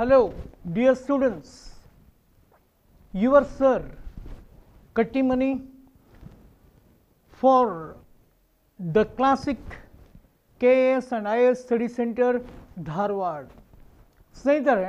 Hello, dear students. Your sir, Kattimani, for the classic KS and IS Study Center, Dharwad. ಸ್ನೇಹಿತರೆ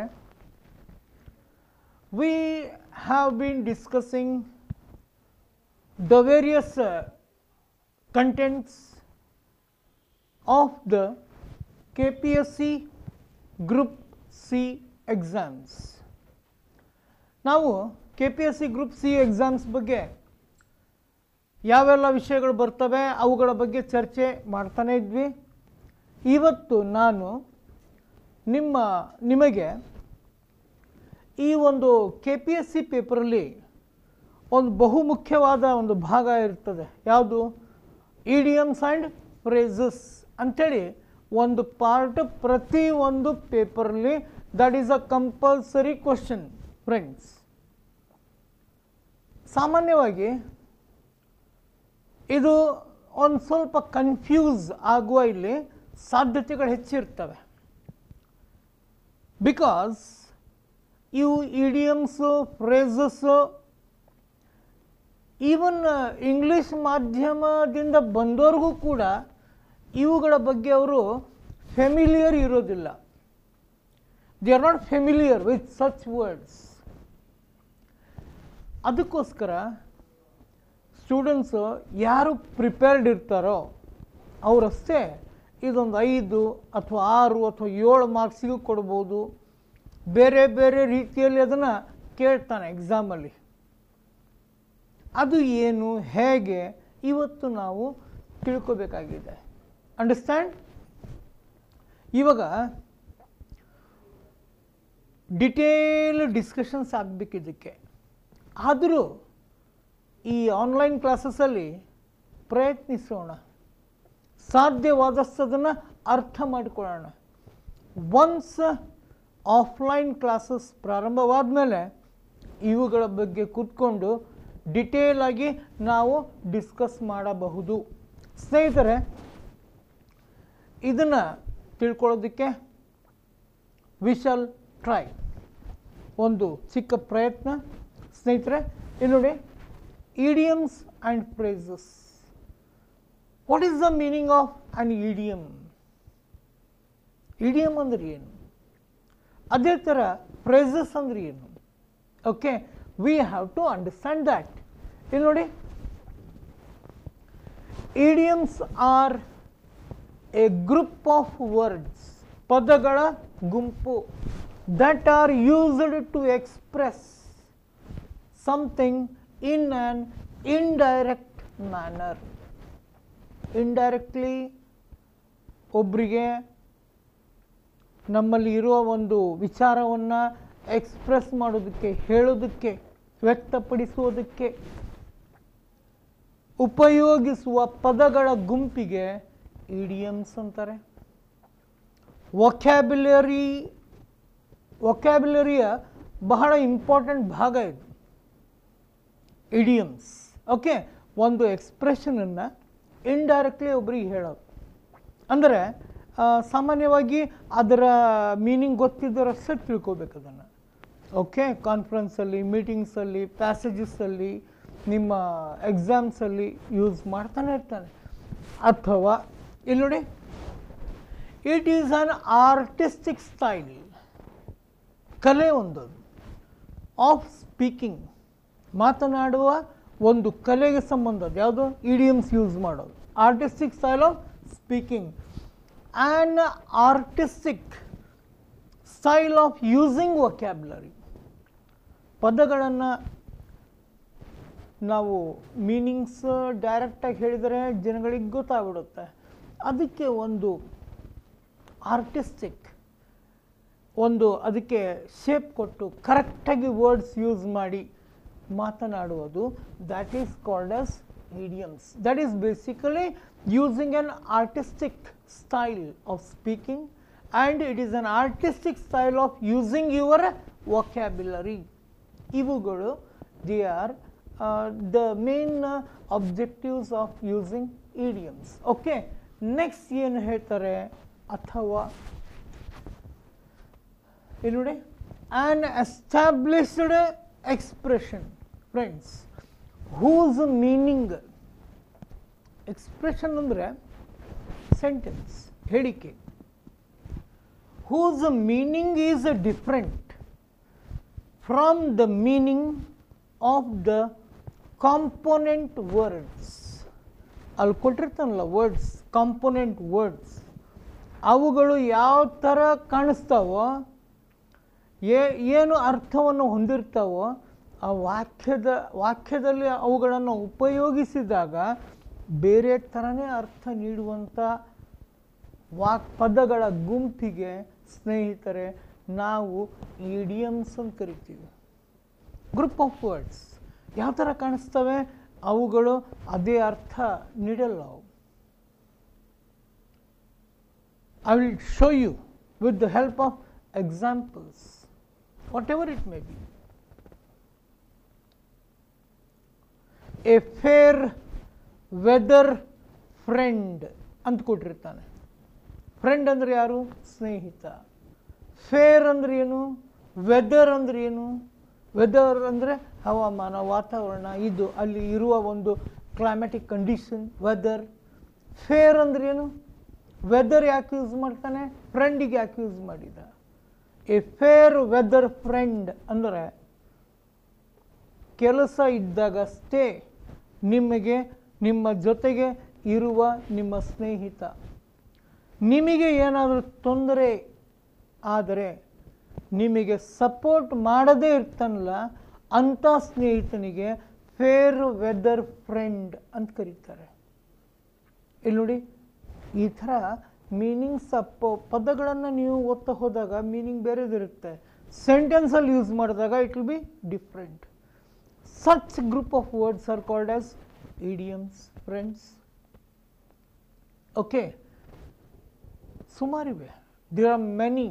we have been discussing the various uh, contents of the KPSC Group C exams. ನಾವು K P S C group C exams ಬಗ್ಗೆ ಯಾವೆಲ್ಲ ವಿಷಯಗಳು ಬರ್ತವೆ ಅವುಗಳ ಬಗ್ಗೆ ಚರ್ಚೆ ಮಾಡ್ತಾನೆ ಇದ್ವಿ ಇವತ್ತು ನಾನು ನಿಮ್ಮ ನಿಮಗೆ ಈ ಒಂದು ಕೆ ಪಿ ಎಸ್ ಸಿ ಪೇಪರಲ್ಲಿ ಒಂದು ಬಹುಮುಖ್ಯವಾದ ಒಂದು ಭಾಗ ಇರ್ತದೆ ಯಾವುದು ಇಡಿಯಮ್ಸ್ ಆ್ಯಂಡ್ ಫ್ರೇಸಸ್ ಅಂಥೇಳಿ ಒಂದು ಪಾರ್ಟ್ ಪ್ರತಿ ಒಂದು ಪೇಪರ್ಲಿ that is a compulsory question friends ಸಾಮಾನ್ಯವಾಗಿ ಇದು ಒಂದು ಸ್ವಲ್ಪ ಕನ್ಫ್ಯೂಸ್ ಆಗುವ ಇಲ್ಲಿ ಸಾಧ್ಯತೆಗಳು ಹೆಚ್ಚಿರ್ತವೆ ಬಿಕಾಸ್ ಇವು ಇಡಿಯಮ್ಸು ಫ್ರೇಸಸ್ಸು ಈವನ್ ಇಂಗ್ಲಿಷ್ ಮಾಧ್ಯಮದಿಂದ ಬಂದವ್ರಿಗೂ ಕೂಡ ಇವುಗಳ ಬಗ್ಗೆ ಅವರು ಫೆಮಿಲಿಯರ್ ಇರೋದಿಲ್ಲ they are not familiar with such words ಅದಕ್ಕೋಸ್ಕರ ಸ್ಟೂಡೆಂಟ್ಸು ಯಾರು ಪ್ರಿಪೇರ್ಡ್ ಇರ್ತಾರೋ ಅವರಷ್ಟೇ ಇದೊಂದು ಐದು ಅಥವಾ ಆರು ಅಥವಾ ಏಳು ಮಾರ್ಕ್ಸಿಗೂ ಕೊಡ್ಬೋದು ಬೇರೆ ಬೇರೆ ರೀತಿಯಲ್ಲಿ ಅದನ್ನು ಕೇಳ್ತಾನೆ ಎಕ್ಸಾಮಲ್ಲಿ ಅದು ಏನು ಹೇಗೆ ಇವತ್ತು ನಾವು ತಿಳ್ಕೋಬೇಕಾಗಿದೆ ಅಂಡರ್ಸ್ಟ್ಯಾಂಡ್ ಇವಾಗ ಡಿಟೇಲ್ ಡಿಸ್ಕಷನ್ಸ್ ಆಗಬೇಕಿದ್ದಕ್ಕೆ ಆದರೂ ಈ ಆನ್ಲೈನ್ ಕ್ಲಾಸಸ್ಸಲ್ಲಿ ಪ್ರಯತ್ನಿಸೋಣ ಸಾಧ್ಯವಾದಷ್ಟು ಅದನ್ನು ಅರ್ಥ ಮಾಡಿಕೊಳ್ಳೋಣ ಒನ್ಸ್ ಆಫ್ಲೈನ್ ಕ್ಲಾಸಸ್ ಪ್ರಾರಂಭವಾದ ಮೇಲೆ ಇವುಗಳ ಬಗ್ಗೆ ಕೂತ್ಕೊಂಡು ಡಿಟೇಲ್ ಆಗಿ ನಾವು ಡಿಸ್ಕಸ್ ಮಾಡಬಹುದು ಸ್ನೇಹಿತರೆ ಇದನ್ನು ತಿಳ್ಕೊಳ್ಳೋದಕ್ಕೆ ವಿಶಲ್ ಟ್ರೈ ಒಂದು ಚಿಕ್ಕ ಪ್ರಯತ್ನ ಸ್ನೇಹಿತರೆ ಇಲ್ಲಿ ನೋಡಿ idioms and phrases what is the meaning of an idiom idiom ಅಂದ್ರೆ ಏನು ಅದೇ ಥರ ಫ್ರೇಸಸ್ ಅಂದ್ರೆ ಏನು okay we have to understand that ಇಲ್ಲಿ ನೋಡಿ idioms are a group of words ಪದಗಳ ಗುಂಪು that are used to express something in an indirect manner indirectly ಒಬ್ಬರಿಗೆ ನಮ್ಮಲ್ಲಿ ಇರುವ ಒಂದು ವಿಚಾರವನ್ನು ಎಕ್ಸ್ಪ್ರೆಸ್ ಮಾಡೋದಕ್ಕೆ ಹೇಳೋದಕ್ಕೆ ವ್ಯಕ್ತಪಡಿಸುವುದಕ್ಕೆ ಉಪಯೋಗಿಸುವ ಪದಗಳ ಗುಂಪಿಗೆ ಇಡಿಯಮ್ಸ್ ಅಂತಾರೆ ವೊಕ್ಯಾಬ್ಯುಲರಿ ವೊಕ್ಯಾಬ್ಯುಲರಿಯ ಬಹಳ ಇಂಪಾರ್ಟೆಂಟ್ ಭಾಗ ಇದು ಇಡಿಯಮ್ಸ್ ಓಕೆ ಒಂದು ಎಕ್ಸ್ಪ್ರೆಷನನ್ನು ಇಂಡೈರೆಕ್ಟ್ಲಿ ಒಬ್ರಿಗೆ ಹೇಳೋದು ಅಂದರೆ ಸಾಮಾನ್ಯವಾಗಿ ಅದರ ಮೀನಿಂಗ್ ಗೊತ್ತಿದ್ದರಷ್ಟೇ ತಿಳ್ಕೊಬೇಕು ಅದನ್ನು ಓಕೆ ಕಾನ್ಫರೆನ್ಸಲ್ಲಿ ಮೀಟಿಂಗ್ಸಲ್ಲಿ ಪ್ಯಾಸೇಜಸ್ಸಲ್ಲಿ ನಿಮ್ಮ ಎಕ್ಸಾಮ್ಸಲ್ಲಿ ಯೂಸ್ ಮಾಡ್ತಾನೆ ಇರ್ತಾನೆ ಅಥವಾ ಇಲ್ಲಿ ನೋಡಿ it is an artistic style ಕಲೆ ಒಂದದು ಆಫ್ ಸ್ಪೀಕಿಂಗ್ ಮಾತನಾಡುವ ಒಂದು ಕಲೆಗೆ ಸಂಬಂಧ ಯಾವುದು ಇಡಿಯಮ್ಸ್ ಯೂಸ್ ಮಾಡೋದು artistic style of speaking and artistic style of using vocabulary ಪದಗಳನ್ನು ನಾವು ಮೀನಿಂಗ್ಸ್ ಡೈರೆಕ್ಟಾಗಿ ಹೇಳಿದರೆ ಜನಗಳಿಗೆ ಗೊತ್ತಾಗ್ಬಿಡುತ್ತೆ ಅದಕ್ಕೆ ಒಂದು ಆರ್ಟಿಸ್ಟಿಕ್ ಒಂದು ಅದಕ್ಕೆ ಶೇಪ್ ಕೊಟ್ಟು ಕರೆಕ್ಟಾಗಿ ವರ್ಡ್ಸ್ ಯೂಸ್ ಮಾಡಿ ಮಾತನಾಡುವುದು that is called as idioms that is basically using an artistic style of speaking and it is an artistic style of using your vocabulary ಇವುಗಳು they are the main objectives of using idioms okay next ಏನು ಹೇಳ್ತಾರೆ ಅಥವಾ ಇಲ್ಲಿ ನೋಡಿ an established expression friends whose meaning expression ಅಂದರೆ sentence ಹೇಳಿಕೆ whose meaning is different from the meaning of the component words ಅಲ್ಲಿ ಕೊಟ್ಟಿರ್ತಾನಲ್ಲ words component words ಅವುಗಳು ಯಾವ ಥರ ಕಾಣಿಸ್ತಾವೋ ಏ ಏನು ಅರ್ಥವನ್ನು ಹೊಂದಿರ್ತಾವೋ ಆ ವಾಕ್ಯದ ವಾಕ್ಯದಲ್ಲಿ ಅವುಗಳನ್ನು ಉಪಯೋಗಿಸಿದಾಗ ಬೇರೆ ಥರನೇ ಅರ್ಥ ನೀಡುವಂಥ ವಾಕ್ ಪದಗಳ ಗುಂಪಿಗೆ ಸ್ನೇಹಿತರೆ ನಾವು ಇಡಿಯಮ್ಸ್ ಅಂತ ಕರಿತೀವಿ ಗ್ರೂಪ್ ಆಫ್ ವರ್ಡ್ಸ್ ಯಾವ ಥರ ಕಾಣಿಸ್ತವೆ ಅವುಗಳು ಅದೇ ಅರ್ಥ ನೀಡಲ್ಲ ಅವು I will show you with the help of examples whatever it may be a fair weather friend ಅಂತ ಕೊಟ್ಟಿರ್ತಾನೆ ಫ್ರೆಂಡ್ ಅಂದ್ರೆ ಯಾರು ಸ್ನೇಹಿತ ಫೇರ್ ಅಂದ್ರೆ ಏನು ವೆದರ್ ಅಂದ್ರೆ ಏನು ವೆದರ್ ಅಂದರೆ ಹವಾಮಾನ ವಾತಾವರಣ ಇದು ಅಲ್ಲಿ ಇರುವ ಒಂದು ಕ್ಲೈಮ್ಯಾಟಿಕ್ ಕಂಡೀಷನ್ ವೆದರ್ ಫೇರ್ ಅಂದ್ರೆ ಏನು ವೆದರ್ ಯಾಕೆ ಯೂಸ್ ಮಾಡ್ತಾನೆ ಫ್ರೆಂಡಿಗೆ ಯಾಕೆ ಯೂಸ್ ಮಾಡಿದ ಎ ಫೇರ್ ವೆದರ್ ಫ್ರೆಂಡ್ ಅಂದರೆ ಕೆಲಸ ಇದ್ದಾಗಷ್ಟೇ ನಿಮಗೆ ನಿಮ್ಮ ಜೊತೆಗೆ ಇರುವ ನಿಮ್ಮ ಸ್ನೇಹಿತ ನಿಮಗೆ ಏನಾದರೂ ತೊಂದರೆ ಆದರೆ ನಿಮಗೆ ಸಪೋರ್ಟ್ ಮಾಡದೇ ಇರ್ತಾನಲ್ಲ ಅಂಥ ಸ್ನೇಹಿತನಿಗೆ ಫೇರ್ ವೆದರ್ ಫ್ರೆಂಡ್ ಅಂತ ಕರೀತಾರೆ ಇಲ್ಲಿ ನೋಡಿ ಈ ಥರ ಮೀನಿಂಗ್ಸ್ ಅಪ್ಪ ಪದಗಳನ್ನು ನೀವು ಓದ್ತಾ ಹೋದಾಗ ಮೀನಿಂಗ್ ಬೇರೆದಿರುತ್ತೆ ಸೆಂಟೆನ್ಸಲ್ಲಿ ಯೂಸ್ ಮಾಡಿದಾಗ it will be different such group of words are called as idioms friends okay ಸುಮಾರಿವೆ there are many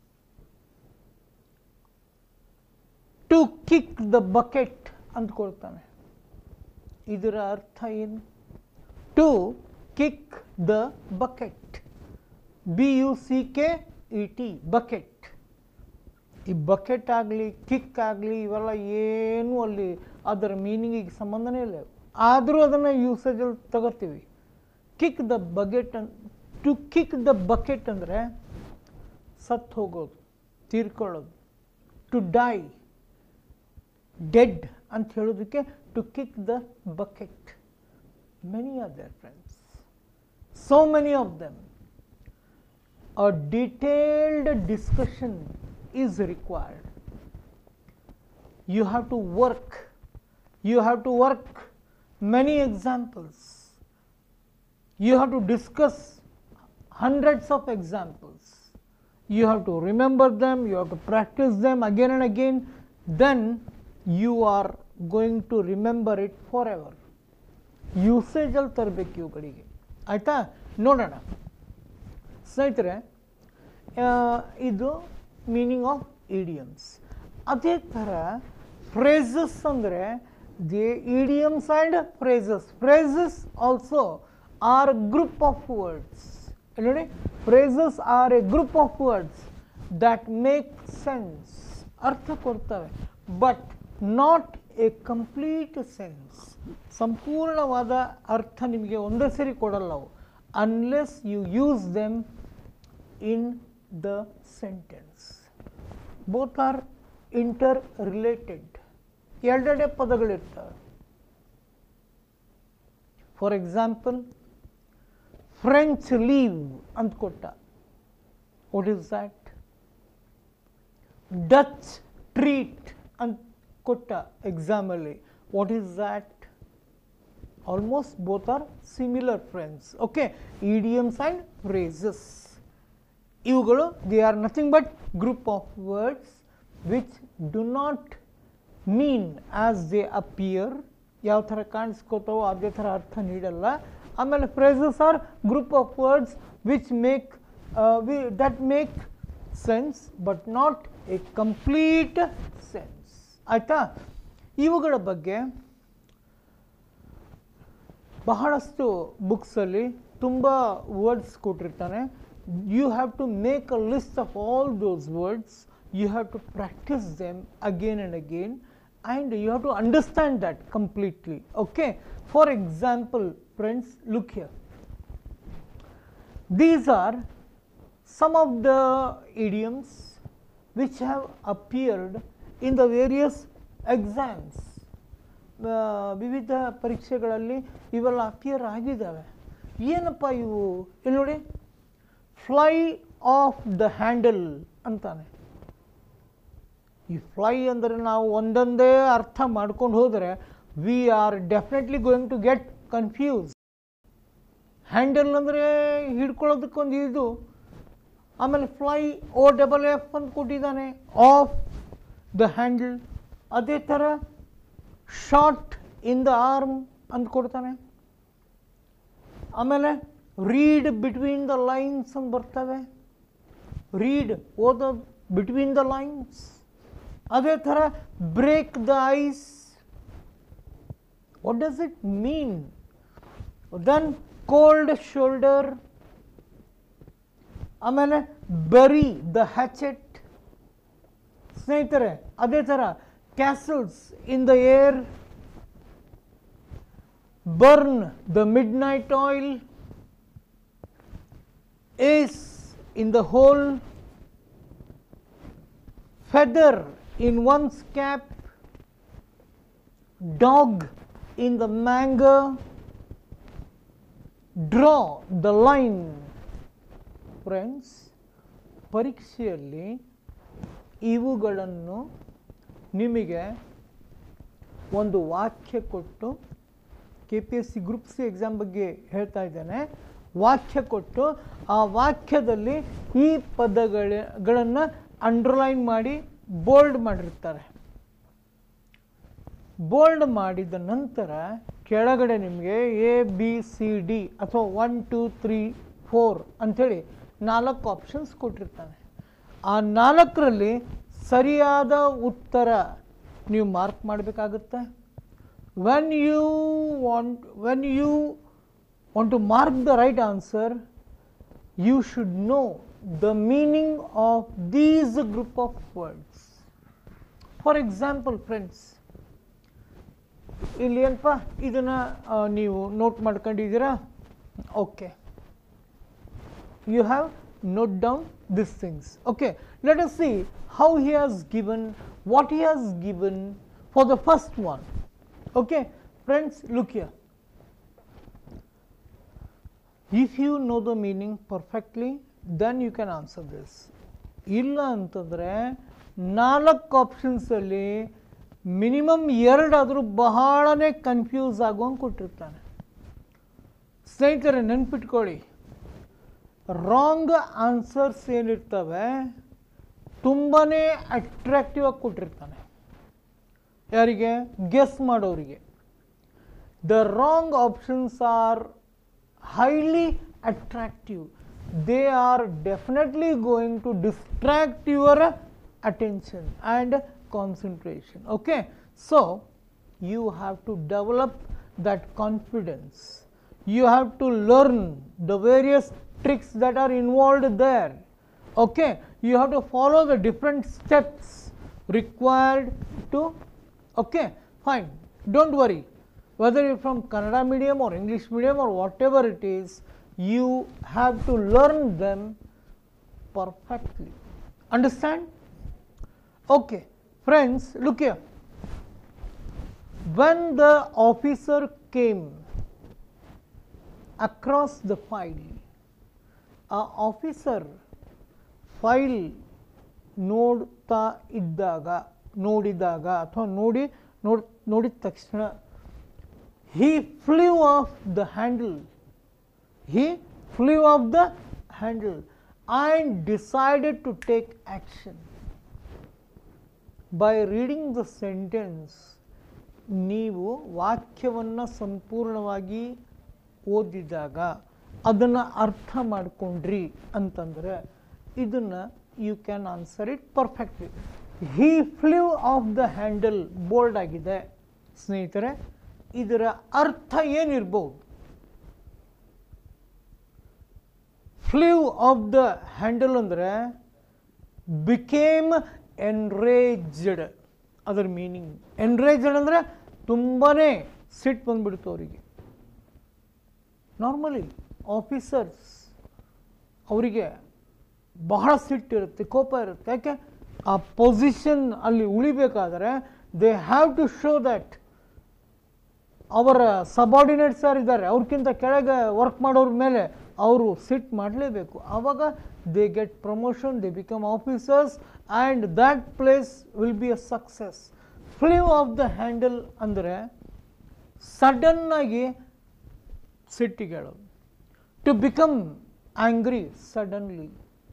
to kick the bucket ಅಂದ್ಕೊಳ್ತಾನೆ ಇದರ ಅರ್ಥ ಏನು to kick the bucket B U C K E T bucket ಈ bucket ಆಗಲಿ kick ಆಗಲಿ ಇವೆಲ್ಲ ಏನೂ ಅಲ್ಲಿ ಅದರ ಮೀನಿಂಗಿಗೆ ಸಂಬಂಧನೇ ಇಲ್ಲ ಆದರೂ ಅದನ್ನು ಯೂಸೇಜಲ್ಲಿ ತಗೋತೀವಿ kick the bucket an to kick the bucket ಅಂದರೆ ಸತ್ತು ಹೋಗೋದು ತೀರ್ಕೊಳ್ಳೋದು ಟು ಡೈ ಡೆಡ್ ಅಂತ ಹೇಳೋದಕ್ಕೆ to kick the bucket many are there friends so many of them a detailed discussion is required. You have to work, you have to work many examples. You have to discuss hundreds of examples. You have to remember them, you have to practice them again and again. Then you are going to remember it forever. ಯೂಸೇಜಲ್ಲಿ ತರಬೇಕು ಇವುಗಳಿಗೆ ಆಯಿತಾ ನೋಡೋಣ ಸ್ನೇಹಿತರೆ ಆ, ಇದು meaning of idioms ಅದೇ ಥರ ಫ್ರೇಸಸ್ ಅಂದರೆ the idioms and phrases phrases also are group of words ನೋಡಿ phrases are a group of words that make sense ಅರ್ಥ ಕೊಡ್ತವೆ but not a complete sense ಸಂಪೂರ್ಣವಾದ ಅರ್ಥ ನಿಮಗೆ ಒಂದೇ ಸರಿ ಕೊಡಲ್ಲ ಅವು unless you use them in the sentence both are interrelated ಎರಡೆರಡೆ ಪದಗಳಿರ್ತವೆ ಫಾರ್ ಎಕ್ಸಾಂಪಲ್ ಫ್ರೆಂಚ್ ಲೀವ್ ಅಂತ ಕೊಟ್ಟ what is that Dutch treat ಅಂತ ಕೊಟ್ಟ ಎಕ್ಸಾಮಲ್ಲಿ what is that almost both are similar friends okay idioms and phrases ಇವುಗಳು they are nothing but group of words which do not mean as they appear ಯಾವ ಥರ ಕಾಣಿಸ್ಕೋತಾವೋ ಅದೇ ಥರ ಅರ್ಥ ನೀಡಲ್ಲ ಆಮೇಲೆ phrases are group of words which make we that make sense but not a complete sense ಆಯಿತಾ ಇವುಗಳ ಬಗ್ಗೆ ಬಹಳಷ್ಟು ಬುಕ್ಸಲ್ಲಿ ತುಂಬ ವರ್ಡ್ಸ್ ಕೊಟ್ಟಿರ್ತಾನೆ you have to make a list of all those words you have to practice them again and again and you have to understand that completely okay for example friends look here these are some of the idioms which have appeared in the various exams ಆ, ವಿವಿಧ ಪರೀಕ್ಷೆಗಳಲ್ಲಿ ಇವೆಲ್ಲ appear ಆಗಿದ್ದಾವೆ ಏನಪ್ಪ ಇವು ಇಲ್ಲಿ ನೋಡಿ fly of the handle ಅಂತಾನೆ ಈ ಫ್ಲೈ ಅಂದರೆ ನಾವು ಒಂದೊಂದೇ ಅರ್ಥ ಮಾಡ್ಕೊಂಡು ಹೋದರೆ we are definitely going to get confuse handle ಅಂದರೆ ಹಿಡ್ಕೊಳ್ಳೋದಕ್ಕೊಂದು ಇದು ಆಮೇಲೆ ಫ್ಲೈ ಓ ಡಬಲ್ ಎಫ್ ಅಂತ ಕೊಟ್ಟಿದ್ದಾನೆ ಆಫ್ ದ ಹ್ಯಾಂಡಲ್ ಅದೇ ಥರ ಶಾರ್ಟ್ ಇನ್ ದ ಆರ್ಮ್ ಅಂತ ಕೊಡ್ತಾನೆ ಆಮೇಲೆ ರೀಡ್ ಬಿಟ್ವೀನ್ ದ ಲೈನ್ಸ್ ಅಂತ ಬರ್ತವೆ ರೀಡ್ ಓದ ಬಿಟ್ವೀನ್ ದ ಲೈನ್ಸ್ ಅದೇ ಥರ break the ice what does it mean then cold shoulder ಆಮೇಲೆ ಬರಿ ದ ಹ್ಯಾಚೆಟ್ ಸ್ನೇಹಿತರೆ ಅದೇ ಥರ castles in the air burn the midnight oil ace in the hole feather in one's cap, dog in the mango, draw the line. Friends, ಪರೀಕ್ಷೆಯಲ್ಲಿ ಇವುಗಳನ್ನು ನಿಮಗೆ ಒಂದು ವಾಕ್ಯ ಕೊಟ್ಟು K P S C group C exam ಬಗ್ಗೆ ಹೇಳ್ತಾ ಇದ್ದೇನೆ ವಾಕ್ಯ ಕೊಟ್ಟು ಆ ವಾಕ್ಯದಲ್ಲಿ ಈ ಪದಗಳನ್ನು ಅಂಡರ್ಲೈನ್ ಮಾಡಿ ಬೋಲ್ಡ್ ಮಾಡಿರ್ತಾರೆ ಬೋಲ್ಡ್ ಮಾಡಿದ ನಂತರ ಕೆಳಗಡೆ ನಿಮಗೆ ಎ ಬಿ ಸಿ ಡಿ ಅಥವಾ ಒನ್ ಟೂ ತ್ರೀ ಫೋರ್ ಅಂಥೇಳಿ ನಾಲ್ಕು ಆಪ್ಷನ್ಸ್ ಕೊಟ್ಟಿರ್ತಾನೆ ಆ ನಾಲ್ಕರಲ್ಲಿ ಸರಿಯಾದ ಉತ್ತರ ನೀವು ಮಾರ್ಕ್ ಮಾಡಬೇಕಾಗುತ್ತೆ when you want when you want to mark the right answer you should know the meaning of these group of words. For example, friends, ಇಲ್ಲಿ ಏನಪ್ಪ ಇದನ್ನ ಆ, ನೀವು ನೋಟ್ ಮಾಡ್ಕೊಂಡಿದ್ದೀರಾ okay you have note down this things okay let us see how he has given what he has given for the first one okay friends look ಯರ್ if you know the meaning perfectly then you can answer this ಇಲ್ಲ ಅಂತಂದರೆ ನಾಲ್ಕು ಆಪ್ಷನ್ಸಲ್ಲಿ minimum ಎರಡಾದರೂ ಬಹಳನೇ confuse ಆಗುವಂಗೆ ಕೊಟ್ಟಿರ್ತಾನೆ ಸ್ನೇಹಿತರೆ ನೆನ್ಪಿಟ್ಕೊಳ್ಳಿ wrong answers ಏನಿರ್ತವೆ ತುಂಬಾ attractive ಆಗಿ ಕೊಟ್ಟಿರ್ತಾನೆ ಯಾರಿಗೆ ಗೆಸ್ ಮಾಡೋರಿಗೆ the wrong options are highly attractive they are definitely going to distract your attention and concentration okay so you have to develop that confidence you have to learn the various tricks that are involved there okay you have to follow the different steps required to okay fine don't worry whether you're from Kannada medium or English medium or whatever it is, you have to learn them perfectly. Understand? Okay, friends, look here. When the officer came across the file, ಆ officer file ನೋಡ್ತಾ ಇದ್ದಾಗ ನೋಡಿದಾಗ ಅಥವಾ ನೋಡಿ ನೋಡ್ ನೋಡಿದ ತಕ್ಷಣ he flew off the handle. He flew off the handle and decided to take action. By reading the sentence, ನೀವು ವಾಕ್ಯವನ್ನು ಸಂಪೂರ್ಣವಾಗಿ ಓದಿದಾಗ ಅದನ್ನು ಅರ್ಥ ಮಾಡಿಕೊಂಡ್ರಿ ಅಂತಂದರೆ ಇದನ್ನು you can answer it perfectly he flew off the handle bold ಆಗಿದೆ ಸ್ನೇಹಿತರೆ ಇದರ ಅರ್ಥ ಏನಿರ್ಬೋದು ಫ್ಲೂ ಆಫ್ ದ ಹ್ಯಾಂಡಲ್ ಅಂದರೆ ಬಿಕೇಮ್ ಎನ್ರೇಜ್ಡ್ ಅದರ ಮೀನಿಂಗ್ ಎನ್ರೇಜ್ಡ್ ಅಂದರೆ ತುಂಬಾ ಸಿಟ್ಟು ಬಂದ್ಬಿಡ್ತು ಅವರಿಗೆ ನಾರ್ಮಲಿ ಆಫೀಸರ್ಸ್ ಅವರಿಗೆ ಬಹಳ ಸಿಟ್ಟಿರುತ್ತೆ ಕೋಪ ಇರುತ್ತೆ ಯಾಕೆ ಆ ಪೊಸಿಷನ್ ಅಲ್ಲಿ ಉಳಿಬೇಕಾದರೆ they have to show that ಅವರ ಸಬಾರ್ಡಿನೇಟ್ಸ್ ಯಾರು ಇದ್ದಾರೆ ಅವ್ರಿಗಿಂತ ಕೆಳಗೆ ವರ್ಕ್ ಮಾಡೋರ ಮೇಲೆ ಅವರು ಸಿಟ್ ಮಾಡಲೇಬೇಕು ಆವಾಗ they get promotion they become officers and that place will be a success flew off the handle ಅಂದರೆ ಸಡನ್ನಾಗಿ ಸಿಟ್ಟಿಗೆ ಹೇಳೋದು to become angry suddenly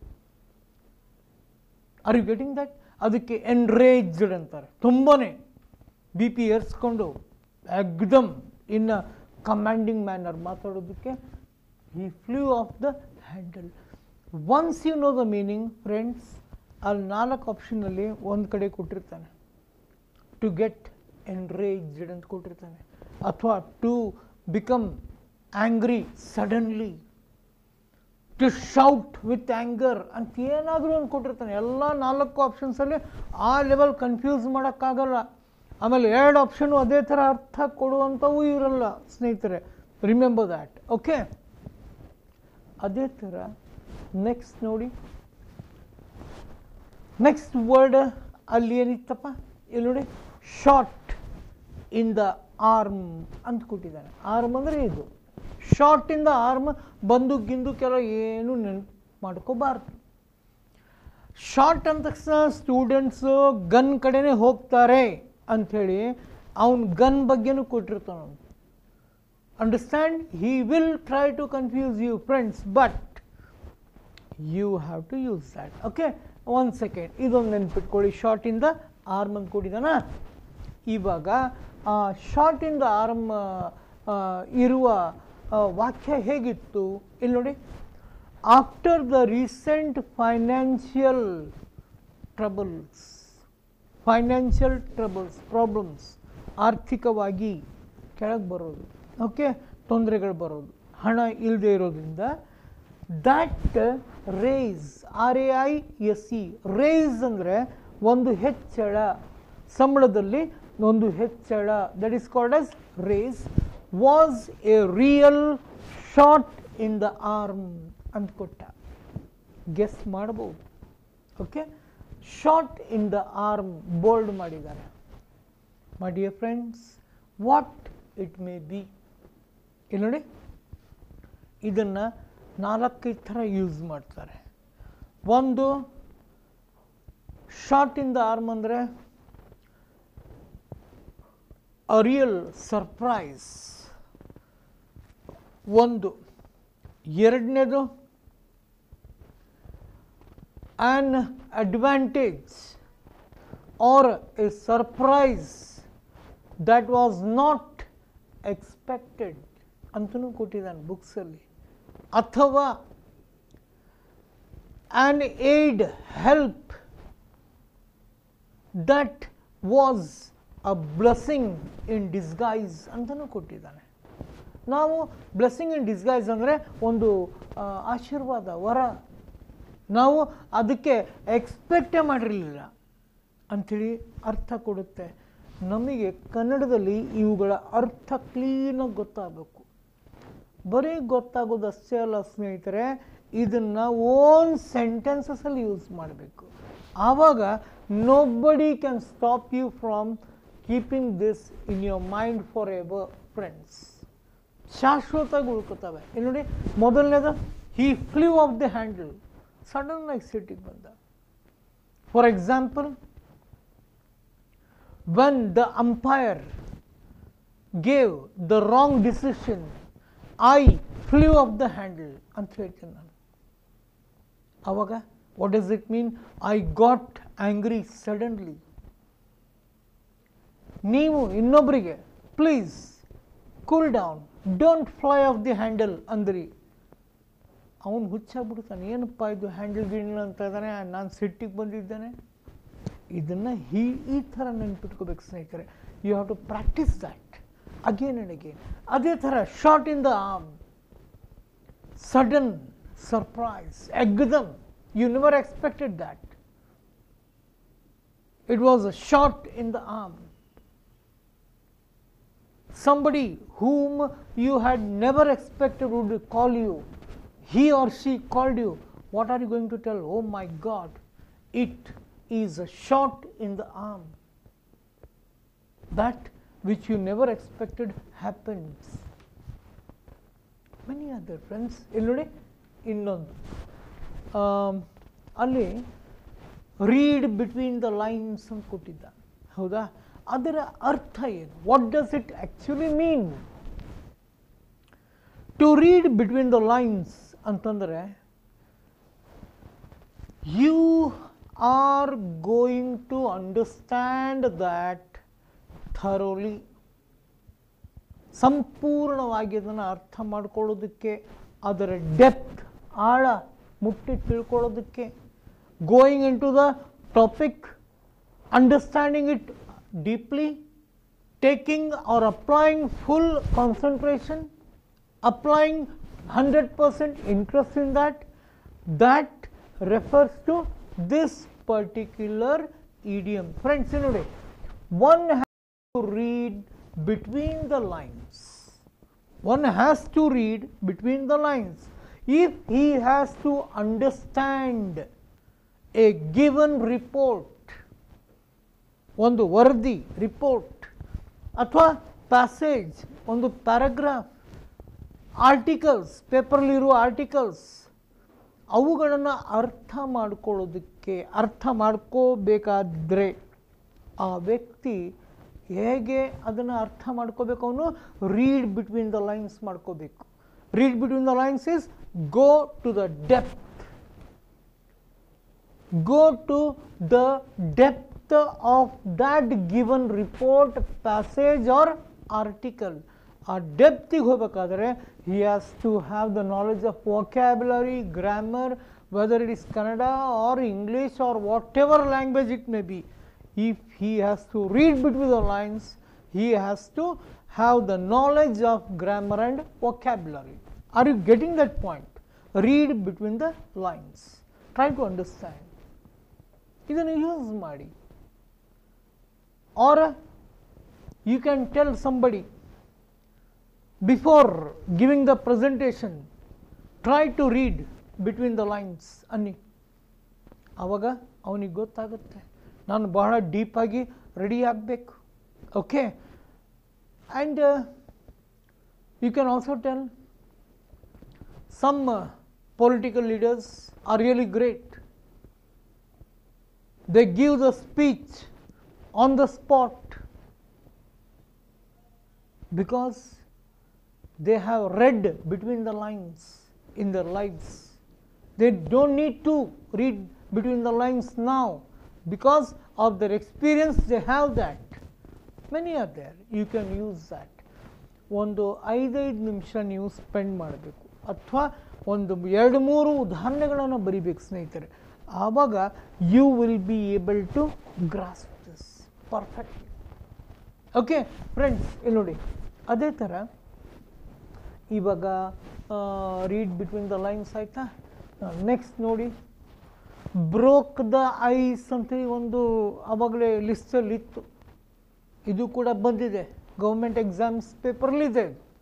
are you getting that ಅದಕ್ಕೆ ಎನ್ರೇಜ್ಡ್ ಅಂತಾರೆ ತುಂಬಾ ಬಿ ಪಿ ಏರ್ಸ್ಕೊಂಡು ಎಕ್ದಮ್ ಇನ್ ಕಮಾಂಡಿಂಗ್ ಮ್ಯಾನರ್ ಮಾತಾಡೋದಕ್ಕೆ ಈ flew off the handle once you know the meaning friends ಅಲ್ಲಿ ನಾಲ್ಕು ಆಪ್ಷನಲ್ಲಿ ಒಂದು ಕಡೆ ಕೊಟ್ಟಿರ್ತಾನೆ ಟು ಗೆಟ್ ಎನ್ರೇಜ್ಡ್ ಅಂತ ಕೊಟ್ಟಿರ್ತಾನೆ ಅಥವಾ to become angry suddenly to shout with anger ಅಂತ ಏನಾದರೂ ಒಂದು ಕೊಟ್ಟಿರ್ತಾನೆ ಎಲ್ಲ ನಾಲ್ಕು ಆಪ್ಷನ್ಸಲ್ಲಿ ಆ ಲೆವೆಲ್ ಕನ್ಫ್ಯೂಸ್ ಮಾಡೋಕ್ಕಾಗಲ್ಲ ಆಮೇಲೆ ಎರಡು ಆಪ್ಷನು ಅದೇ ಥರ ಅರ್ಥ ಕೊಡುವಂಥವು ಇರಲ್ಲ ಸ್ನೇಹಿತರೆ ರಿಮೆಂಬರ್ ದ್ಯಾಟ್ ಓಕೆ ಅದೇ ಥರ ನೆಕ್ಸ್ಟ್ ನೋಡಿ ನೆಕ್ಸ್ಟ್ ವರ್ಡ್ ಅಲ್ಲಿ ಏನಿತ್ತಪ್ಪ ಇಲ್ಲಿ ನೋಡಿ ಶಾರ್ಟ್ ಇನ್ ದ ಆರ್ಮ್ ಅಂತ ಕೊಟ್ಟಿದ್ದಾನೆ ಆರ್ಮ್ ಅಂದರೆ ಇದು ಶಾರ್ಟ್ ಇನ್ ದ ಆರ್ಮ್ ಬಂದೂಕ್ ಗಿಂದೂಕೆಲ್ಲ ಏನು ನೆನ್ಪು ಮಾಡ್ಕೋಬಾರ್ದು ಶಾರ್ಟ್ ಅಂದ ತಕ್ಷಣ ಸ್ಟೂಡೆಂಟ್ಸು ಗನ್ ಕಡೆನೇ ಹೋಗ್ತಾರೆ ಅಂಥೇಳಿ ಅವನು ಗನ್ ಬಗ್ಗೆನೂ ಕೊಟ್ಟಿರ್ತಾನೆ ಅವನು understand he will try to confuse you friends but you have to use that okay ಒಂದು ಸೆಕೆಂಡ್ ಇದೊಂದು ನೆನ್ಪಿಟ್ಕೊಳ್ಳಿ ಶಾರ್ಟ್ ಇನ್ ದ ಆರ್ಮ್ ಅಂತ ಕೊಟ್ಟಿದ್ದಾನ ಇವಾಗ ಶಾರ್ಟ್ ಇನ್ ದ ಆರ್ಮ್ ಇರುವ ಆ, ವಾಕ್ಯ ಹೇಗಿತ್ತು ಇಲ್ಲಿ ನೋಡಿ after the recent financial troubles financial troubles problems ಆರ್ಥಿಕವಾಗಿ ಕೆಳಗೆ ಬರೋದು ಓಕೆ ತೊಂದರೆಗಳು ಬರೋದು ಹಣ ಇಲ್ಲದೆ ಇರೋದ್ರಿಂದ that raise R A I S E raise ಅಂದರೆ ಒಂದು ಹೆಚ್ಚಳ ಸಂಬಳದಲ್ಲಿ ಒಂದು ಹೆಚ್ಚಳ that is called as raise was a real shot in the arm ಅಂತ ಕೊಟ್ಟ ಗೆಸ್ ಮಾಡ್ಬೋದು okay shot in the arm bold ಮಾಡಿದ್ದಾರೆ my dear friends what it may be ಇಲ್ಲಿ ನೋಡಿ ಇದನ್ನು ನಾಲ್ಕೈದು ಥರ ಯೂಸ್ ಮಾಡ್ತಾರೆ ಒಂದು ಶಾರ್ಟ್ ಇನ್ ದ ಆರ್ಮ್ ಅಂದರೆ ಅ ರಿಯಲ್ ಸರ್ಪ್ರೈಸ್ ಒಂದು ಎರಡನೇದು an advantage or a surprise that was not expected ಅಂತಲೂ ಕೊಟ್ಟಿದ್ದಾನೆ ಬುಕ್ಸಲ್ಲಿ ಅಥವಾ an aid help that was a blessing in disguise ಅಂತಲೂ ಕೊಟ್ಟಿದ್ದಾನೆ ನಾವು ಬ್ಲೆಸ್ಸಿಂಗ್ ಇನ್ ಡಿಸ್ಗೈಸ್ ಅಂದರೆ ಒಂದು ಆ, ಆಶೀರ್ವಾದ ವರ ನಾವು ಅದಕ್ಕೆ ಎಕ್ಸ್ಪೆಕ್ಟೇ ಮಾಡಿರಲಿಲ್ಲ ಅಂಥೇಳಿ ಅರ್ಥ ಕೊಡುತ್ತೆ ನಮಗೆ ಕನ್ನಡದಲ್ಲಿ ಇವುಗಳ ಅರ್ಥ ಕ್ಲೀನಾಗಿ ಗೊತ್ತಾಗಬೇಕು ಬರೀ ಗೊತ್ತಾಗೋದಷ್ಟೇ ಅಲ್ಲ ಸ್ನೇಹಿತರೆ ಇದನ್ನು ಓನ್ ಸೆಂಟೆನ್ಸಸಲ್ಲಿ ಯೂಸ್ ಮಾಡಬೇಕು ಆವಾಗ nobody can stop you from keeping this in your mind forever friends ಶಾಶ್ವತವಾಗಿ ಉಳ್ಕೋತವೆ ಇಲ್ಲಿ ನೋಡಿ ಮೊದಲನೇದು he flew off the handle sudden ಆಗಿ ಸಿಟಿಗೆ ಬಂದ for example when the umpire gave the wrong decision I flew off the handle ಅಂತ ಹೇಳ್ತೀನಿ ನಾನು ಅವಾಗ what does it mean I got angry suddenly ನೀವು ಇನ್ನೊಬ್ಬರಿಗೆ please cool down don't fly off the handle ಅಂದ್ರಿ ಅವನು ಹುಚ್ಚಾಗ್ಬಿಡ್ತಾನೆ ಏನಪ್ಪ ಇದು ಹ್ಯಾಂಡಲ್ ಗಿಂಡಲ್ ಅಂತ ಇದ್ದಾನೆ ನಾನು ಸಿಟ್ಟಿಗೆ ಬಂದಿದ್ದೇನೆ ಇದನ್ನು ಈ ಈ ಥರ ನೆನ್ಪಿಟ್ಕೋಬೇಕು ಸ್ನೇಹಿತರೆ you have to practise that again and again ಅದೇ ಥರ shot in the arm sudden surprise ಎಗ್ದಮ್ you never expected that It was a shot in the arm. Somebody whom you had never expected would call you, he or she called you. What are you going to tell? Oh my God, it is a shot in the arm. That which you never expected happens. Many other friends ಇಲ್ಲಿ ನೋಡಿ ಇನ್ನೊಂದು am, ಅಲ್ಲಿ read between the lines ಅಂತ ಕೊಟ್ಟಿದ್ದ ಹೌದಾ ಅದರ ಅರ್ಥ ಏನು what does it actually mean to read between the lines ಅಂತಂದರೆ you are going to understand that thoroughly ಸಂಪೂರ್ಣವಾಗಿ ಅದನ್ನು ಅರ್ಥ ಮಾಡ್ಕೊಳ್ಳೋದಕ್ಕೆ ಅದರ ಡೆಪ್ತ್ ಆಳ ಮುಟ್ಟಿ ತಿಳ್ಕೊಳ್ಳೋದಕ್ಕೆ going in to the topic understanding it deeply taking or applying full concentration applying hundred percent interest in that that refers to this particular idiom. Friends, you know, one has to read between the lines. One has to read between the lines. If he has to understand a given report, ಒಂದು ವರದಿ report ಅಥವಾ passage ಒಂದು paragraph articles ಪೇಪರ್ಲಿರುವ articles ಅವುಗಳನ್ನು ಅರ್ಥ ಮಾಡ್ಕೊಳ್ಳೋದಕ್ಕೆ ಅರ್ಥ ಮಾಡ್ಕೋಬೇಕಾದ್ರೆ ಆ ವ್ಯಕ್ತಿ ಹೇಗೆ ಅದನ್ನು ಅರ್ಥ ಮಾಡ್ಕೋಬೇಕು ಅವನು ರೀಡ್ ಬಿಟ್ವೀನ್ ದ ಲೈನ್ಸ್ ಮಾಡ್ಕೋಬೇಕು read between the lines is go to the depth go to the depth of that given report, passage or article. ಆ ಡೆಪ್ತಿಗೆ ಹೋಗಬೇಕಾದ್ರೆ he has to have the knowledge of vocabulary grammar whether it is Kannada or English or whatever language it may be if he has to read between the lines he has to have the knowledge of grammar and vocabulary are you getting that point read between the lines try to understand ಇದನ್ನು use ಮಾಡಿ or you can tell somebody before giving the presentation try to read between the lines ಅನ್ನಿ ಆವಾಗ ಅವನಿಗೆ ಗೊತ್ತಾಗುತ್ತೆ ನಾನು ಬಹಳ ಡೀಪಾಗಿ ready ಆಗಬೇಕು okay and you can also tell some political leaders are really great they give the speech on the spot because they have read between the lines in their lives. They don't need to read between the lines now because of their experience, they have that. Many are there. You can use that. ಒಂದು ಐದೈದು ನಿಮಿಷ ನೀವು spend ಮಾಡಬೇಕು ಅಥವಾ ಒಂದು ಎರಡು ಮೂರು ಉದಾಹರಣೆಗಳನ್ನು ಬರಿಬೇಕು ಸ್ನೇಹಿತರೆ ಆವಾಗ you will be able to grasp this perfect okay friends ಇಲ್ಲಿ ನೋಡಿ ಅದೇ ಥರ ಇವಾಗ ರೀಡ್ ಬಿಟ್ವೀನ್ ದ ಲೈನ್ಸ್ ಆಯಿತಾ ನೆಕ್ಸ್ಟ್ ನೋಡಿ ಬ್ರೋಕ್ ದ ಐಸ್ ಅಂತೇಳಿ ಒಂದು ಆವಾಗಲೇ ಲಿಸ್ಟಲ್ಲಿ ಇತ್ತು ಇದು ಕೂಡ ಬಂದಿದೆ ಗೌರ್ಮೆಂಟ್ ಎಕ್ಸಾಮ್ಸ್ ಪೇಪರ್ಲಿದೆ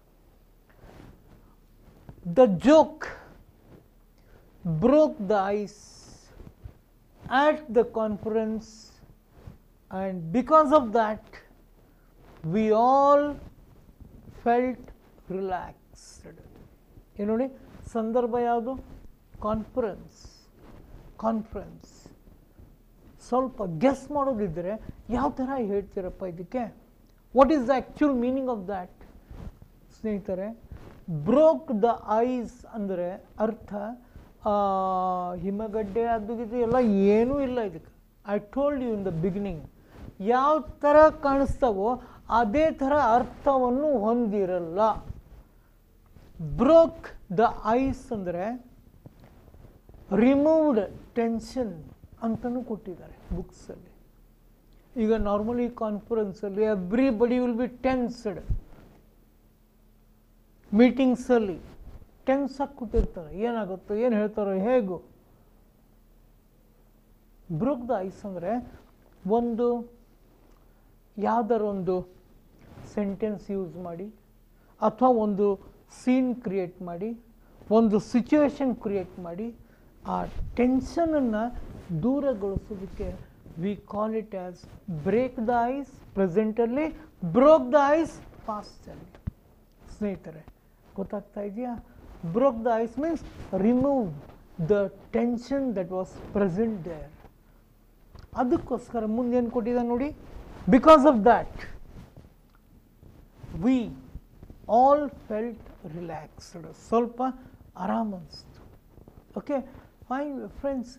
the joke broke the ice at the conference and because of that we all felt relaxed ಏನು ನೋಡಿ ಸಂದರ್ಭ ಯಾವುದು ಕಾನ್ಫರೆನ್ಸ್ ಕಾನ್ಫರೆನ್ಸ್ ಸ್ವಲ್ಪ ಗೆಸ್ ಮಾಡೋದಿದ್ದರೆ ಯಾವ ಥರ ಹೇಳ್ತೀರಪ್ಪ ಇದಕ್ಕೆ what is the actual meaning of that ಸ್ನೇಹಿತರೆ ಬ್ರೋಕ್ ದ ಐಸ್ ಅಂದರೆ ಅರ್ಥ ಆ, ಹಿಮಗಡ್ಡೆ ಅದು ಇದು ಎಲ್ಲ ಏನೂ ಇಲ್ಲ ಇದಕ್ಕೆ I told you in the beginning ಯಾವ ಥರ ಕಾಣಿಸ್ತಾವೋ ಅದೇ ಥರ ಅರ್ಥವನ್ನು ಹೊಂದಿರಲ್ಲ ಬ್ರೋಕ್ ದ ಐಸ್ ಅಂದರೆ ರಿಮೂವ್ಡ್ ಟೆನ್ಷನ್ ಅಂತಲೂ ಕೊಟ್ಟಿದ್ದಾರೆ ಬುಕ್ಸಲ್ಲಿ ಈಗ ನಾರ್ಮಲಿ ಕಾನ್ಫರೆನ್ಸಲ್ಲಿ ಎವ್ರಿಬಡಿ ವಿಲ್ ಬಿ ಟೆನ್ಸ್ಡ್ ಮೀಟಿಂಗ್ಸಲ್ಲಿ ಟೆನ್ಸ್ ಆಗಿ ಕೂತಿರ್ತಾರೆ ಏನಾಗುತ್ತೋ ಏನು ಹೇಳ್ತಾರೋ ಹೇಗೋ ಬ್ರೋಕ್ ದ ಐಸ್ ಅಂದರೆ ಒಂದು ಯಾವ್ದಾರ ಒಂದು ಸೆಂಟೆನ್ಸ್ ಯೂಸ್ ಮಾಡಿ ಅಥವಾ ಒಂದು ಸೀನ್ ಕ್ರಿಯೇಟ್ ಮಾಡಿ ಒಂದು ಸಿಚುವೇಶನ್ ಕ್ರಿಯೇಟ್ ಮಾಡಿ ಆ ಟೆನ್ಷನನ್ನು ದೂರಗೊಳಿಸೋದಕ್ಕೆ we call it as break the ice ಪ್ರೆಸೆಂಟಲ್ಲಿ ಬ್ರೋಕ್ ದ ಐಸ್ ಪಾಸ್ಟಲ್ಲಿ ಸ್ನೇಹಿತರೆ ಗೊತ್ತಾಗ್ತಾ ಇದೆಯಾ broke the ice means remove the tension that was present there ಅದಕ್ಕೋಸ್ಕರ ಮುಂದೇನು ಕೊಟ್ಟಿದ್ದಾನೆ ನೋಡಿ because of that we all felt relaxed ಸ್ವಲ್ಪ ಆರಾಮ್ ಅನಿಸ್ತು ಓಕೆ ಫೈನ್ ಫ್ರೆಂಡ್ಸ್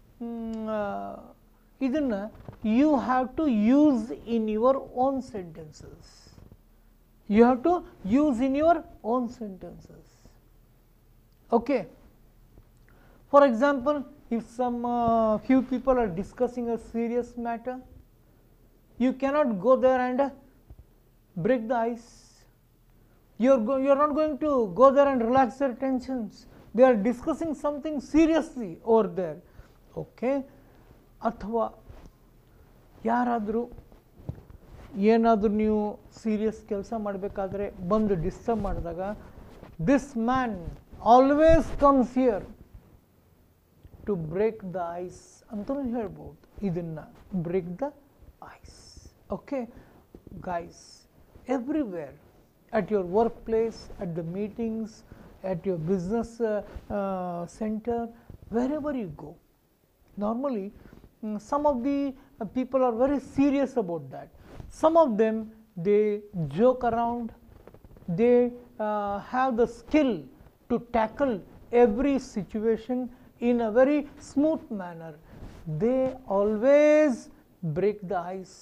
ಇದನ್ನು you have to use in your own sentences you have to use in your own sentences okay for example if some uh, few people are discussing a serious matter you cannot go there and uh, break the ice you're go- you're not going to go there and relax their tensions they are discussing something seriously over there okay ಅಥವಾ ಯಾರಾದರೂ ಏನಾದರೂ ನೀವು serious ಕೆಲಸ ಮಾಡಬೇಕಾದ್ರೆ ಬಂದು disturb ಮಾಡಿದಾಗ this man always comes here to break the ice ಅಂತಲೂ ಹೇಳ್ಬೋದು ಇದನ್ನು break the ice okay guys everywhere at your workplace, at the meetings, at your business uh, uh, center, wherever you go. Normally, mm, some of the uh, people are very serious about that. Some of them they joke around, they uh, have the skill to tackle every situation in a very smooth manner. They always break the ice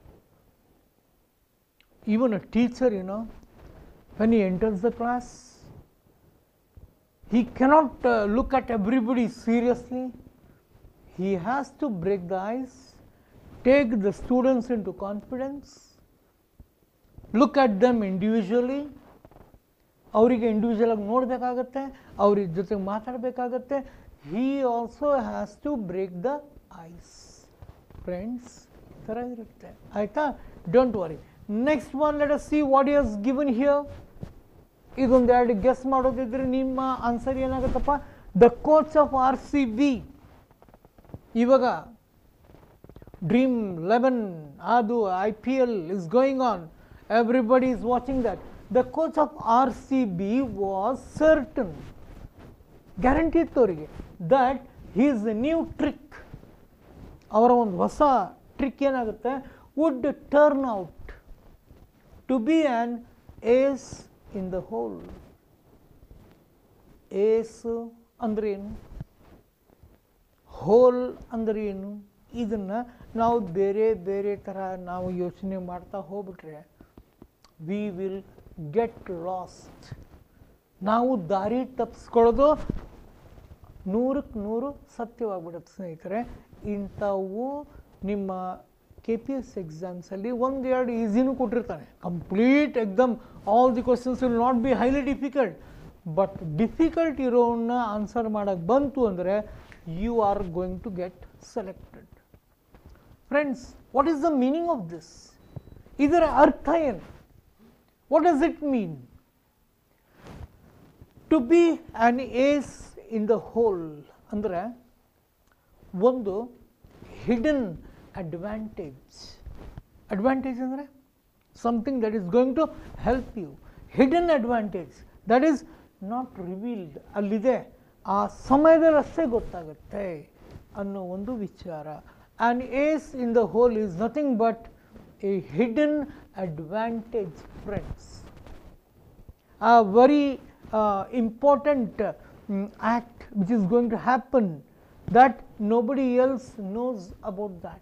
even a teacher, you know, when he enters the class, he cannot uh, look at everybody seriously. He has to break the ice, take the students into confidence, look at them individually. ಅವರಿಗೆ individual ಆಗಿ ನೋಡಬೇಕಾಗತ್ತೆ ಅವ್ರ ಜೊತೆ ಮಾತಾಡಬೇಕಾಗತ್ತೆ he also has to break the ice friends ಈ ಥರ ಇರುತ್ತೆ ಆಯಿತಾ don't worry next one let us see what is given here ಇದೊಂದು ಎರಡು ಗೆಸ್ ಮಾಡೋದಿದ್ರೆ ನಿಮ್ಮ ಆನ್ಸರ್ ಏನಾಗುತ್ತಪ್ಪ the coach of R C B ಇವಾಗ ಡ್ರೀಮ್ ಲೆವೆನ್ ಅದು I P L is going on everybody is watching that the coach of R C B was certain guarantee ಇತ್ತು ಅವರಿಗೆ that he's new trick ಅವರ ಒಂದು ಹೊಸ trick ಏನಾಗುತ್ತೆ would turn out to be an ace in the hole ace ಅಂದ್ರೆ ಏನು hole ಅಂದ್ರೆ ಏನು ಇದನ್ನು ನಾವು ಬೇರೆ ಬೇರೆ ಥರ ನಾವು ಯೋಚನೆ ಮಾಡ್ತಾ ಹೋಗ್ಬಿಟ್ರೆ ವಿ ವಿಲ್ ಗೆಟ್ ಲಾಸ್ಟ್ ನಾವು ದಾರಿ ತಪ್ಪಿಸ್ಕೊಳ್ಳೋದು ನೂರಕ್ಕೆ ನೂರು ಸತ್ಯವಾಗ್ಬಿಡುತ್ತೆ ಸ್ನೇಹಿತರೆ ಇಂಥವು ನಿಮ್ಮ ಕೆ ಪಿ ಎಸ್ ಎಕ್ಸಾಮ್ಸಲ್ಲಿ ಒಂದೆರಡು ಈಸಿನೂ ಕೊಟ್ಟಿರ್ತಾನೆ complete exam all the questions will not be highly difficult but difficult ಇರೋವನ್ನ ಆನ್ಸರ್ ಮಾಡೋಕ್ಕೆ ಬಂತು ಅಂದರೆ you are going to get selected friends what is the meaning of this ಇದರ ಅರ್ಥ ಏನು what does it mean to be an ace in the hole ಅಂದರೆ ಒಂದು hidden advantage advantage ಅಂದರೆ something that is going to help you hidden advantage that is not revealed ಅಲ್ಲಿದೆ ಆ ಸಮಯದಲ್ಲಿ ಅಷ್ಟೇ ಗೊತ್ತಾಗುತ್ತೆ ಅನ್ನೋ ಒಂದು ವಿಚಾರ and ace in the hole is nothing but a hidden advantage friends a very uh, important uh, mm, act which is going to happen that nobody else knows about that.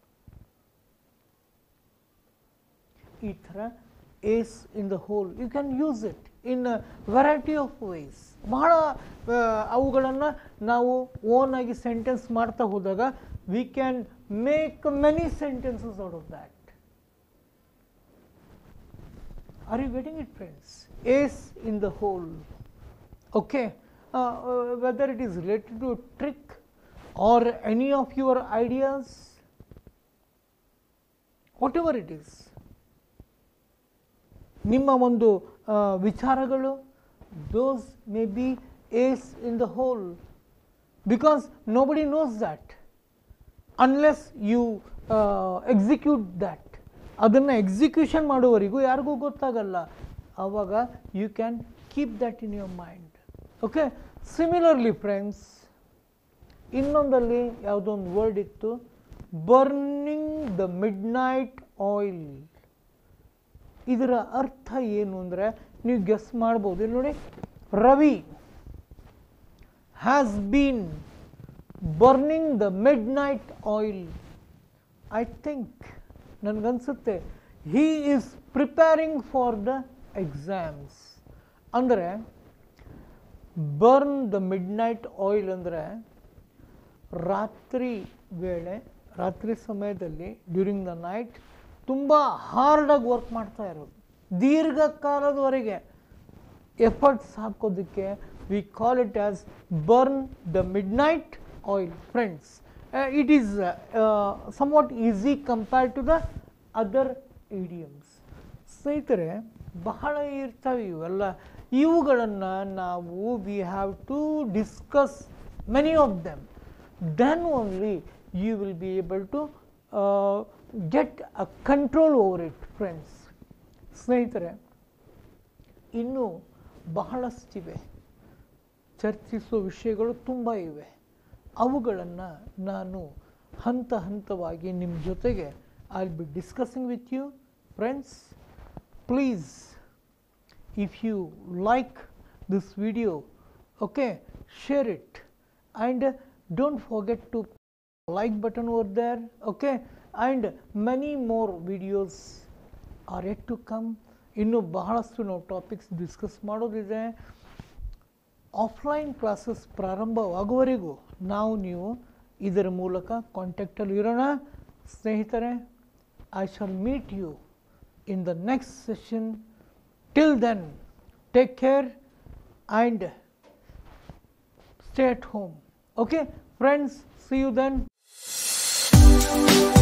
ಈ ಥರ ace in the hole you can use it in variety of ways ಬಹಳ ಅವುಗಳನ್ನು ನಾವು own ಆಗಿ sentence ಮಾಡ್ತಾ ಹೋದಾಗ we can make many sentences out of that Are you getting it, friends? Ace in the hole. Okay. Uh, uh, whether it is related to a trick or any of your ideas, whatever it is ನಿಮ್ಮ ಒಂದು ಆ, ವಿಚಾರಗಳು those may be ace in the hole because nobody knows that unless you execute that ಅದನ್ನು execution ಮಾಡುವವರೆಗೂ ಯಾರಿಗೂ ಗೊತ್ತಾಗಲ್ಲ ಆವಾಗ you can keep that in your mind okay similarly friends ಇನ್ನೊಂದಲ್ಲಿ ಯಾವುದೋ ಒಂದು ವರ್ಡ್ ಇತ್ತು burning the midnight oil ಇದರ ಅರ್ಥ ಏನು ಅಂದರೆ ನೀವು ಗೆಸ್ ಮಾಡ್ಬೋದು ಇಲ್ಲಿ ನೋಡಿ Ravi has been burning the midnight oil I think ನನಗನ್ಸುತ್ತೆ he is preparing for the exams ಅಂದರೆ burn the midnight oil ಅಂದರೆ ರಾತ್ರಿ ವೇಳೆ ರಾತ್ರಿ ಸಮಯದಲ್ಲಿ ಡ್ಯೂರಿಂಗ್ ದ ನೈಟ್ ತುಂಬ ಹಾರ್ಡಾಗಿ ವರ್ಕ್ ಮಾಡ್ತಾ ಇರೋದು ದೀರ್ಘಕಾಲದವರೆಗೆ ಎಫರ್ಟ್ಸ್ ಹಾಕೋದಕ್ಕೆ we call it as burn the midnight oil friends it is somewhat easy compared to the other idioms ಸ್ನೇಹಿತರೆ ಬಹಳ ಇರ್ತವೆ ಇವೆಲ್ಲ ಇವುಗಳನ್ನು ನಾವು we have to discuss many of them then only you will be able to get a control over it friends ಸ್ನೇಹಿತರೆ ಇನ್ನೂ ಬಹಳಷ್ಟಿವೆ ಚರ್ಚಿಸುವ ವಿಷಯಗಳು ತುಂಬ ಇವೆ ಅವುಗಳನ್ನು ನಾನು ಹಂತ ಹಂತವಾಗಿ ನಿಮ್ಮ ಜೊತೆಗೆ I will be discussing with you friends please if you like this video okay share it and uh, don't forget to like button over there okay and many more videos are yet to come ಇನ್ನು ಬಹಳಷ್ಟು ನಾವು topics discuss ಮಾಡೋದಿದೆ offline classes ಪ್ರಾರಂಭವಾಗುವವರೆಗೂ ನಾವು ನೀವು ಇದರ ಮೂಲಕ ಕಾಂಟ್ಯಾಕ್ಟಲ್ಲಿ ಇರೋಣ ಸ್ನೇಹಿತರೆ I shall meet you in the next session. Till then, take care and stay at home. Okay, friends, see you then.